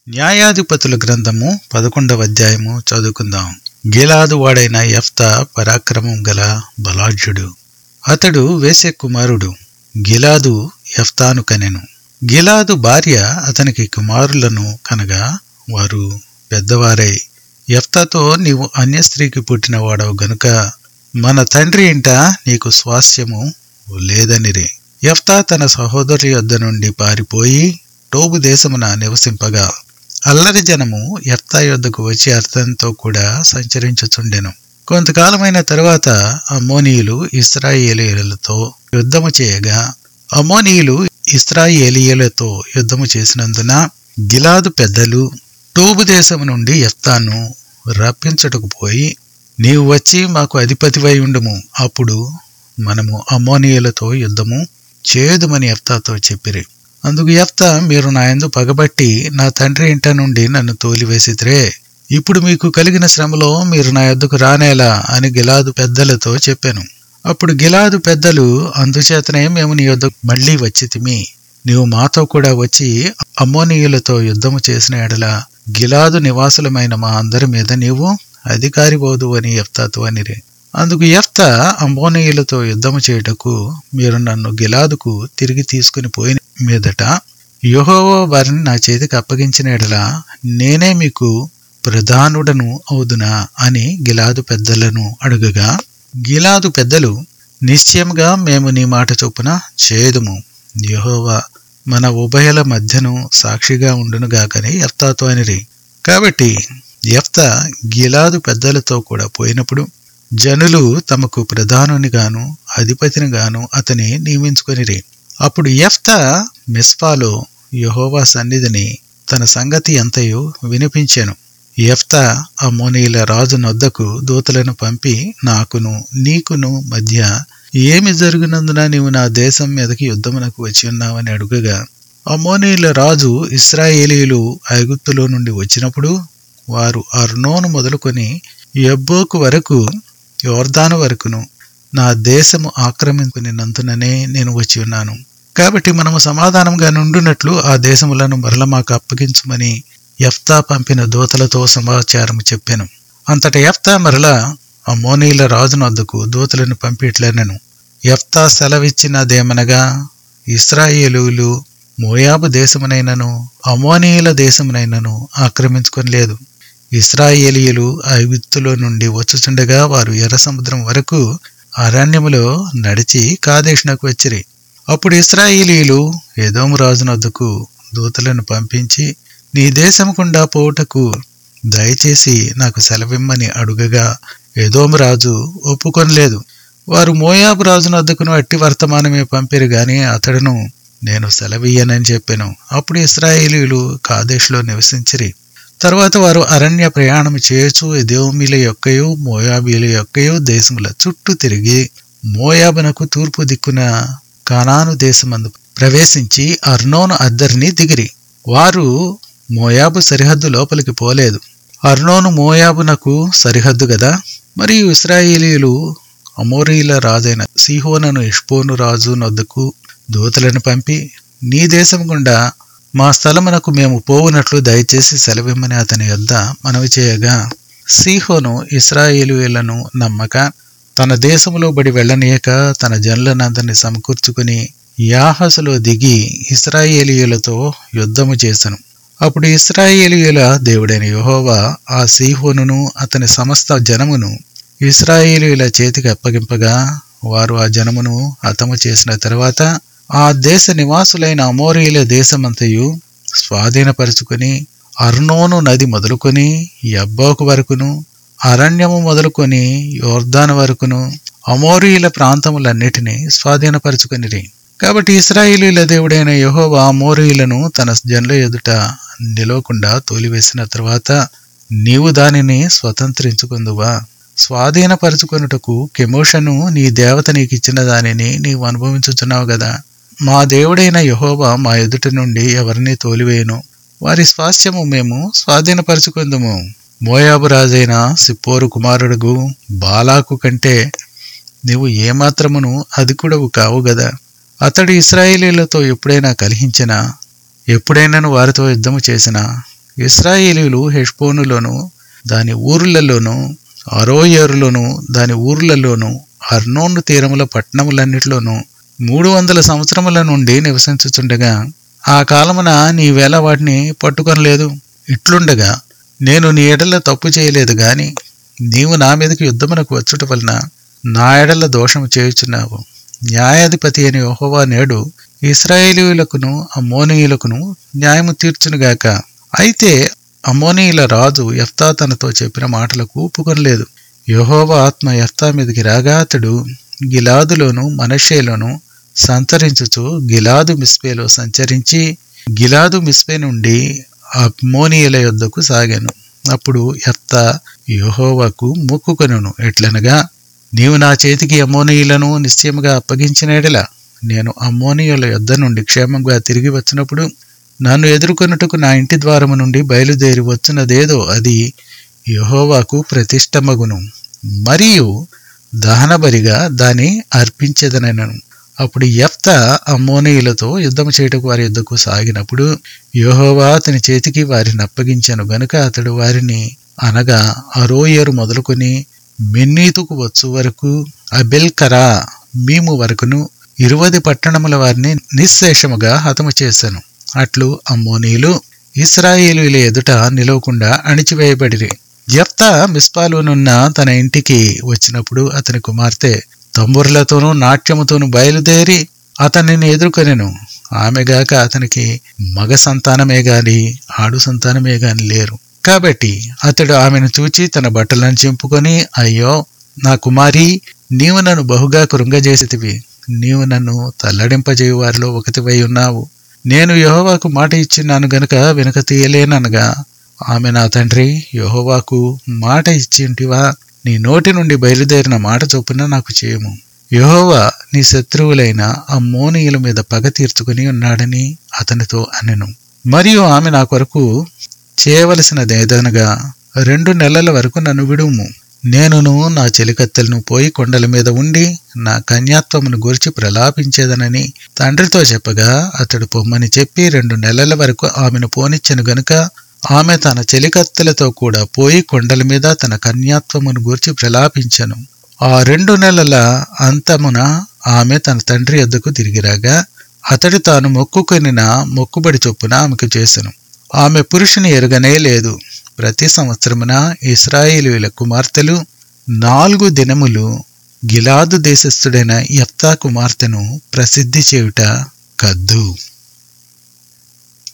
న్యాయాధిపతుల గ్రంథము పదకొండవ అధ్యాయము చదువుకుందాం గిలాదు వాడైన యెఫ్తా పరాక్రమం గల బలాఢ్యుడు అతడు వేసే కుమారుడు గిలాదు యెఫ్తాను కనెను గిలాదు భార్య అతనికి కుమారులను కనగా వారు పెద్దవారై యెఫ్తాతో నీవు అన్య స్త్రీకి పుట్టినవాడవు గనుక మన తండ్రి ఇంట నీకు స్వాస్థ్యము లేదనిరే యెఫ్తా తన సహోదరుల యొద్ద నుండి పారిపోయి టోబు దేశమున నివసింపగా అల్లరి జనము యెఫ్తా యొద్దకు వచ్చి అర్థంతో కూడా సంచరించుచుండెను కొంతకాలమైన తరువాత అమ్మోనీయులు ఇస్రాయేలీయులతో యుద్ధము చేయగా అమ్మోనీయులు ఇస్రాయేలీయులతో యుద్ధము చేసినందున గిలాదు పెద్దలు టోబు దేశము నుండి యెఫ్తాను రప్పించుటకు పోయి నీవు వచ్చి మాకు అధిపతివై ఉండుము అప్పుడు మనము అమ్మోనీయులతో యుద్ధము చేయుదుమని యెఫ్తాతో చెప్పిరి అందుకు యెఫ్తా మీరు నా యందు పగబట్టి నా తండ్రి ఇంట నుండి నన్ను తోలివేసిద్రే ఇప్పుడు మీకు కలిగిన శ్రమలో మీరు నా యొద్దకు రానేలా అని గిలాదు పెద్దలతో చెప్పాను అప్పుడు గిలాదు పెద్దలు అందుచేతనే మేము నీ యొద్ద మళ్ళీ వచ్చితిమి నీవు మాతో కూడా వచ్చి అమ్మోనీయులతో యుద్ధము చేసిన ఎడల గిలాదు నివాసులమైన మా అందరి మీద నీవు అధికారి పోదు అని యెఫ్తాతో అనిరే అందుకు యెఫ్తా అమ్మోనీయులతో యుద్ధము చేయుటకు మీరు నన్ను గిలాదుకు తిరిగి తీసుకుని పోయిన మీదట యెహోవా వారిని నా చేతికి అప్పగించిన ఎడల నేనే మీకు ప్రధానుడను అవుదునా అని గిలాదు పెద్దలను అడుగగా గిలాదు పెద్దలు నిశ్చయముగా మేము నీ మాట చొప్పున చేదుము యెహోవా మన ఉభయల మధ్యను సాక్షిగా ఉండునుగాకని యెఫ్తాతో అనిరి కాబట్టి యెఫ్తా గిలాదు పెద్దలతో కూడా పోయినప్పుడు జనులు తమకు ప్రధానునిగాను అధిపతినిగాను అతని నియమించుకొనిరి అప్పుడు యెఫ్తా మిస్పాలో యెహోవా సన్నిధిని తన సంగతి అంతయు వినిపించెను యెఫ్తా అమ్మోనీల రాజు నొద్దకు దూతలను పంపి నాకును నీకును మధ్య ఏమి జరుగునందున నీవు నా దేశం మీదకి యుద్ధమునకు వచ్చి ఉన్నావని అడుగగా అమ్మోనీల రాజు ఇస్రాయేలీలు ఐగుప్తులో నుండి వచ్చినప్పుడు వారు అర్నోను మొదలుకొని ఎబ్బోకు వరకు యోర్దాను వరకును నా దేశము ఆక్రమించుకునినందుననే నేను వచ్చి ఉన్నాను కాబట్టి మనము సమాధానంగా నుండునట్లు ఆ దేశములను మరల మాకు అప్పగించమని యఫ్తా పంపిన దూతలతో సమాచారం చెప్పాను అంతట యఫ్తా మరల అమ్మోనీల రాజునొద్దకు దూతలను పంపిట్లనను యఫ్తా సెలవిచ్చినదేమనగా ఇస్రాయేలులు మోయాబు దేశమునైనను అమోనీయుల దేశమునైనను ఆక్రమించుకొనలేదు ఇస్రాయేలీయులు ఐగుప్తులో నుండి వచ్చుచుండగా వారు ఎర్ర సముద్రం వరకు అరణ్యములో నడిచి కాదేశునకు వచ్చిరి అప్పుడు ఇస్రాయేలీయులు ఏదోము రాజునొద్దకు దూతలను పంపించి నీ దేశముకుండా పోవుటకు దయచేసి నాకు సెలవిమ్మని అడుగగా ఏదోము రాజు ఒప్పుకొనలేదు వారు మోయాబు రాజునొద్దకును అట్టి వర్తమానమే పంపిరు గాని అతడును నేను సెలవీయనని చెప్పాను అప్పుడు ఇస్రాయేలీయులు కాదేశ్లో నివసించిరి తరువాత వారు అరణ్య ప్రయాణం చేయొచ్చు ఎదోమిల యొక్కయు మోయాబీల యొక్కయు దేశముల చుట్టూ తిరిగి మోయాబునకు తూర్పు దిక్కున కానాను దేశమందు ప్రవేశించి అర్నోను అద్దరిని దిగిరి వారు మోయాబు సరిహద్దు లోపలికి పోలేదు అర్నోను మోయాబునకు సరిహద్దు గదా మరియు ఇస్రాయేలీయులు అమోరీల రాజైన సిహోనను ఇష్పోను రాజు నొద్దకు దూతలను పంపి నీ దేశం గుండా మా స్థలమునకు మేము పోవునట్లు దయచేసి సెలవిమ్మని అతని యొద్ద మనవి చేయగా సీహోను ఇస్రాయేలీయులను నమ్మక తన దేశములో బడి వెళ్ళనీయక తన జనులనందరిని సమకూర్చుకుని యాహసులో దిగి ఇస్రాయేలీయులతో యుద్ధము చేసెను అప్పుడు ఇస్రాయేలీయుల దేవుడైన యెహోవా ఆ సీహోనును అతని సమస్త జనమును ఇస్రాయేలీయుల చేతికి అప్పగింపగా వారు ఆ జనమును హతము చేసిన తరువాత ఆ దేశ నివాసులైన అమోరీల దేశమంతయు స్వాధీనపరుచుకుని అర్నోను నది మొదలుకొని యబ్బోకు వరకును అరణ్యము మొదలుకొని యోర్దాను వరకును అమోరీల ప్రాంతములన్నిటినీ స్వాధీనపరుచుకునిరి కాబట్టి ఇస్రాయేలీల దేవుడైన యహోవా అమోరీలను తన జనుల ఎదుట నిలవకుండా తోలివేసిన తరువాత నీవు దానిని స్వతంత్రించుకుందువా స్వాధీనపరుచుకొనుటకు కెమోషను నీ దేవత నీకిచ్చిన దానిని నీవు అనుభవించుచున్నావు గదా మా దేవుడైన యహోవా మా ఎదుట నుండి ఎవరిని తోలివేయను వారి స్వాస్థ్యము మేము స్వాధీనపరుచుకుందుము మోయాబు రాజైన సిప్పోరు కుమారుడుగు బాలాకు కంటే నీవు ఏమాత్రమును అధికుడవు కావు గదా అతడు ఇస్రాయేలీలతో ఎప్పుడైనా కలిహించినా ఎప్పుడైనాను వారితో యుద్ధము చేసినా ఇస్రాయేలీలు హెష్బోనులోను దాని ఊర్లలోను అరోయేరులోను దాని ఊర్లలోను అర్నోను తీరముల పట్టణములన్నిటిలోనూ మూడు వందల సంవత్సరముల నుండి నివసించుచుండగా ఆ కాలమున నీవేళ వాటిని పట్టుకొనలేదు ఇట్లుండగా నేను నీ ఎడల తప్పు చేయలేదు గాని నీవు నా మీదకి యుద్ధమునకు వచ్చుట వలన నా ఎడల దోషము చేయుచున్నావు న్యాయాధిపతి అని యెహోవా నేడు ఇస్రాయేలీయులకును అమ్మోనీయులకును న్యాయము తీర్చునుగాక అయితే అమ్మోనీయుల రాజు ఎఫ్తా తనతో చెప్పిన మాటలకు ఒప్పుకొనలేదు యెహోవా ఆత్మ ఎఫ్తా మీదకి రాగా అతడు గిలాదులోను మనషేలోను సంచరించుచు గిలాదు మిస్పేలో సంచరించి గిలాదు మిస్పే నుండి అమ్మోనీయుల యొద్దకు సాగాను అప్పుడు ఎఫ్తా యెహోవాకు మొక్కుకొనును ఎట్లనగా నీవు నా చేతికి అమ్మోనీయులను నిశ్చయముగా అప్పగించిన ఎడల నేను అమ్మోనీయుల యొద్ద నుండి క్షేమంగా తిరిగి వచ్చినప్పుడు నన్ను ఎదుర్కొనుటకు నా ఇంటి ద్వారము నుండి బయలుదేరి వచ్చినదేదో అది యెహోవాకు ప్రతిష్టమగును మరియు దహనబలిగా దాన్ని అర్పించదనను అప్పుడు యెఫ్తా అమ్మోనీయులతో యుద్ధం చేయుటకు వారి యుద్ధకు సాగినప్పుడు యెహోవా అతని చేతికి వారిని అప్పగించాను గనుక అతడు వారిని అనగా అరోయేరు మొదలుకొని మెన్నీతుకు వచ్చు వరకు అబెల్కరా మీము వరకును ఇరువది పట్టణముల వారిని నిశ్శేషముగా హతము చేశాను అట్లు అమ్మోనీయులు ఇస్రాయేలీల ఎదుట నిలవకుండా అణిచివేయబడిరి జప్తా మిస్పాలోనున్న తన ఇంటికి వచ్చినప్పుడు అతని కుమార్తె తంబుర్లతోనూ నాట్యముతోనూ బయలుదేరి అతనిని ఎదుర్కొనెను ఆమెగాక అతనికి మగ సంతానమే గాని ఆడు సంతానమే గాని లేరు కాబట్టి అతడు ఆమెను చూచి తన బట్టలను చింపుకొని అయ్యో నా కుమారి నీవు నన్ను బహుగా కృంగజేసితివి నీవు నన్ను తల్లడింపజేయు వారిలో ఒకటివై ఉన్నావు నేను యెహోవాకు మాట ఇచ్చినాను గనుక వెనుక తీయలేననగా ఆమె నా తండ్రి యెహోవాకు మాట ఇచ్చింటివా నీ నోటి నుండి బయలుదేరిన మాట చొప్పున నాకు చేయము యెహోవా నీ శత్రువులైన అమ్మోనీయుల మీద పగ తీర్చుకుని ఉన్నాడని అతనితో అనెను మరియు ఆమె నా కొరకు చేయవలసినదేదనగా రెండు నెలల వరకు నన్ను విడుము నేనును నా చెలికత్తెలను పోయి కొండల మీద ఉండి నా కన్యాత్వమును గురించి ప్రలాపించేదనని తండ్రితో చెప్పగా అతడు పొమ్మని చెప్పి రెండు నెలల వరకు ఆమెను పోనిచ్చెను గనుక ఆమె తన చెలికత్తెలతో కూడా పోయి కొండల మీద తన కన్యాత్వమును గూర్చి ప్రలాపించెను ఆ రెండు నెలల అంతమున ఆమె తన తండ్రి వద్దకు తిరిగిరాగా అతడు తాను మొక్కుకొనిన మొక్కుబడి చొప్పున ఆమెకు చేసెను ఆమె పురుషుని ఎరుగనే లేదు ప్రతి సంవత్సరమున ఇస్రాయేలీల కుమార్తెలు నాలుగు దినములు గిలాదు దేశస్థుడైన యప్తా కుమార్తెను ప్రసిద్ధి చేయుట కద్దు